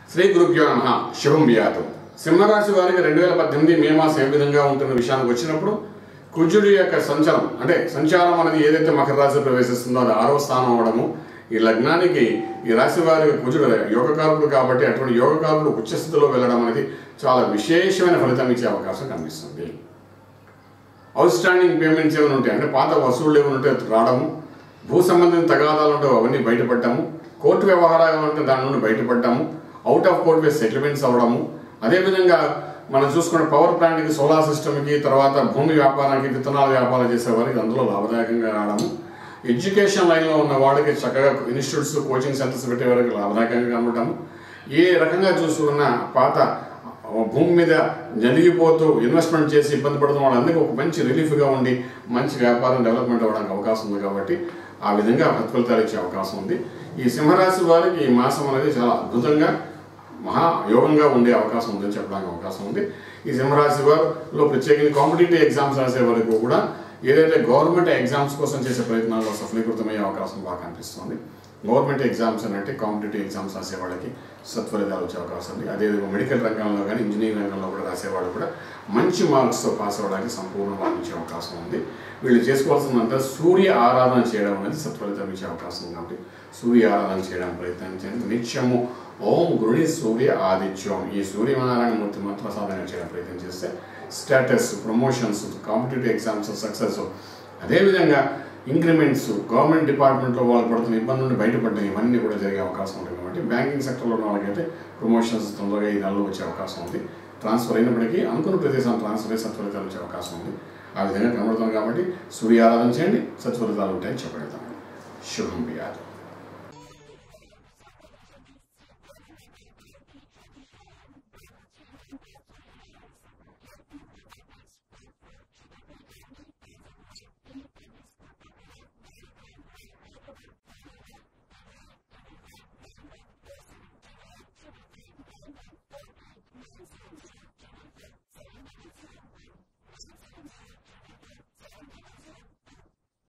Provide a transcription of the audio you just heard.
శ్రీ గురుభ్యో నమ శుభం వ్యాతు సింహరాశి వారికి రెండు వేల పద్దెనిమిది మే మాసం ఏ విధంగా ఉంటున్న విషయానికి వచ్చినప్పుడు కుజుడి యొక్క సంచారం అంటే సంచారం అనేది ఏదైతే మకర రాశి ప్రవేశిస్తుందో అది ఆరవ స్థానం అవడము ఈ లగ్నానికి ఈ రాశి వారి కుజుడు యోగకారుడు కాబట్టి అటువంటి యోగకారుడు ఉచ్చస్థితిలో వెళ్ళడం అనేది చాలా విశేషమైన ఫలితం ఇచ్చే అవకాశం కనిపిస్తుంది అవుట్ స్టాండింగ్ పేమెంట్స్ ఏమైనా ఉంటాయి అంటే పాత వసూళ్ళు ఏమైనా ఉంటే రావడము భూ సంబంధిత తగాదాలు ఉంటే అవన్నీ బయటపడ్డాము కోర్టు వ్యవహారాలు ఉంటే దాని నుండి బయటపడ్డాము out of court ways settlements అవ్వడము అదేవిధంగా మనం చూసుకున్న పవర్ ప్లాంట్కి సోలార్ సిస్టమ్కి తర్వాత భూమి వ్యాపారానికి విత్తనాల వ్యాపారం చేసే వారికి అందులో లాభదాయకంగా రావడము ఎడ్యుకేషన్ లైన్లో ఉన్న వాళ్ళకి చక్కగా ఇన్స్టిట్యూట్స్ కోచింగ్ సెంటర్స్ పెట్టే వారికి లాభదాయకంగా కనబడము ఏ రకంగా చూసుకున్న పాత భూమి మీద జరిగిపోతూ ఇన్వెస్ట్మెంట్ చేసి ఇబ్బంది పడుతున్న వాళ్ళందరికీ ఒక మంచి రిలీఫ్గా ఉండి మంచి వ్యాపారం డెవలప్మెంట్ అవ్వడానికి అవకాశం ఉంది కాబట్టి ఆ విధంగా ఫలితాలు ఇచ్చే అవకాశం ఉంది ఈ సింహరాశి వారికి ఈ మాసం అనేది చాలా అద్భుతంగా మహా యోగంగా ఉండే అవకాశం ఉందని చెప్పడానికి అవకాశం ఉంది ఈ సింహరాశి వారిలో ప్రత్యేకించి కాంపిటేటివ్ ఎగ్జామ్స్ రాసే వరకు కూడా ఏదైతే గవర్నమెంట్ ఎగ్జామ్స్ కోసం చేసే ప్రయత్నాల్లో సఫలీకృతమయ్యే అవకాశం బాగా కనిపిస్తుంది గవర్నమెంట్ ఎగ్జామ్స్ అని అంటే కాంపిటేటివ్ ఎగ్జామ్స్ రాసే వాళ్ళకి సత్ఫలితాలు వచ్చే అవకాశం ఉంది అదేవిధంగా మెడికల్ రంగంలో కానీ ఇంజనీరింగ్ రంగంలో కూడా రాసేవాళ్ళు కూడా మంచి మార్క్స్తో పాస్ అవ్వడానికి సంపూర్ణ ఇచ్చే అవకాశం ఉంది వీళ్ళు చేసుకోవాల్సిందంతా సూర్య ఆరాధన చేయడం అనేది సత్ఫలితం ఇచ్చే అవకాశం ఉంది కాబట్టి సూర్య ఆరాధన చేయడం ప్రయత్నించండి నిత్యము ఓం గురుడి సూర్య ఆదిత్యం ఈ సూర్యనారాయణ మూర్తి మంత్ర సాధన చేయడం ప్రయత్నం చేస్తే status promotions competitive exams success అదేవిధంగా ఇంక్రిమెంట్స్ గవర్నమెంట్ డిపార్ట్మెంట్లో వాళ్ళు పడుతున్న ఇబ్బంది నుండి బయటపడడం ఇవన్నీ కూడా జరిగే అవకాశం ఉంటుంది కాబట్టి బ్యాంకింగ్ సెక్టర్లో ఉన్న వాళ్ళకైతే ప్రమోషన్స్ తొందరగా ఈ నెలలో వచ్చే అవకాశం ఉంది ట్రాన్స్ఫర్ అయినప్పటికీ అనుకున్న ప్రదేశం ట్రాన్స్ఫర్ అయ్యి సత్ఫలితాలు వచ్చే అవకాశం ఉంది ఆ విధంగా కనబడుతుంది కాబట్టి సూర్య ఆరాధన చేయండి సత్ఫలితాలు ఉంటాయని చెప్పగలుగుతాను శుభం వ్యాధి